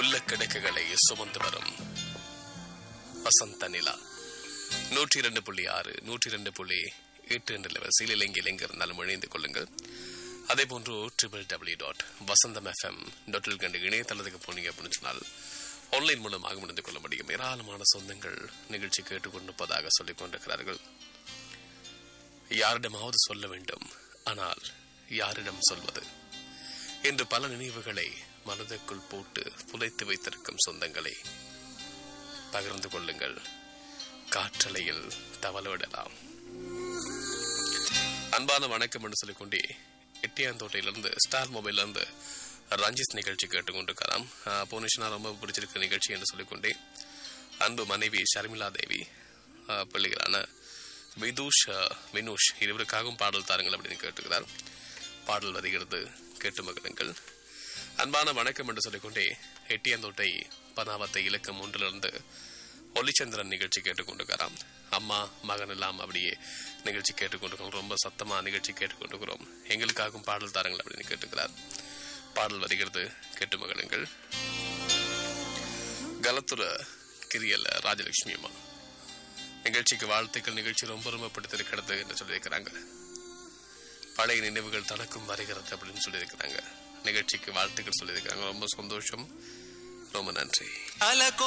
உள்ள கிடக்குகளை சுமந்து வரும் வசந்த நிலா நூற்றி இரண்டு புள்ளி ஆறு நூற்றி இரண்டு புள்ளி எட்டு என்ற வரிசையில் இலங்கையில் எங்க இருந்தாலும் இணைந்து கொள்ளுங்கள் அதே போன்று triple W dot Vasantham FM dot கண்டு இணையதளத்துக்கு போனீங்க அப்படின்னு சொன்னால் ஆன்லைன் மூலமாக முடிந்து கொள்ள முடியும் ஏராளமான சொந்தங்கள் நிகழ்ச்சி கேட்டுக்கொண்டிருப்பதாக சொல்லிக் கொண்டிருக்கிறார்கள் யாரிடமாவது சொல்ல வேண்டும் ஆனால் யாரிடம் சொல்வது என்று பல நினைவுகளை மனதுக்குள் போட்டு புதைத்து வைத்திருக்கும் சொந்தங்களை பகிர்ந்து கொள்ளுங்கள் காற்றலையில் தவளவிடலாம் அன்பான வணக்கம் என்று சொல்லிக்கொண்டே எட்டியாந்தோட்டையிலிருந்து ஸ்டார் மொபைலிருந்து ரஞ்சித் நிகழ்ச்சி கேட்டுக்கொண்டிருக்கலாம் போனிஷனா ரொம்ப பிடிச்சிருக்க நிகழ்ச்சி என்று சொல்லிக்கொண்டே அன்பு மனைவி ஷர்மிளா தேவி ஆஹ், பிள்ளைகளான விதூஷ் ஆஹ், வினூஷ் இருவருக்காகவும் பாடல் தாருங்கள் அப்படின்னு கேட்டுக்கிறார் பாடல் வருகிறது கேட்டு மகிழுங்கள் அன்பான வணக்கம் என்று சொல்லிக்கொண்டே எட்டியாந்தோட்டை பனாவத்தை இலக்கம் ஒன்றிலிருந்து ஒளிச்சந்திரன் நிகழ்ச்சி கேட்டுக்கொண்டிருக்கிறாம் அம்மா மகன் எல்லாம் அப்படியே நிகழ்ச்சி கேட்டுக்கொண்டிருக்கிறோம் ரொம்ப சத்தமா நிகழ்ச்சி கேட்டுக்கொண்டிருக்கிறோம் எங்களுக்காகவும் பாடல் தாருங்கள் அப்படின்னு கேட்டுக்கிறார் பாடல் வருகிறது கேட்டு மகிழுங்கள் கலத்துர கிரியல்ல ராஜலட்சுமி அம்மா நிகழ்ச்சிக்கு வாழ்த்துக்கள் நிகழ்ச்சி ரொம்ப ரொம்ப பிடித்திருக்கிறது என்று சொல்லியிருக்கிறாங்க பழைய நினைவுகள் தனக்கும் வருகிறது அப்படின்னு சொல்லியிருக்கிறாங்க நிகழ்ச்சிக்கு வாழ்த்துக்கள் சொல்லியிருக்கிறாங்க ரொம்ப சந்தோஷம் ரொம்ப நன்றி அலகோ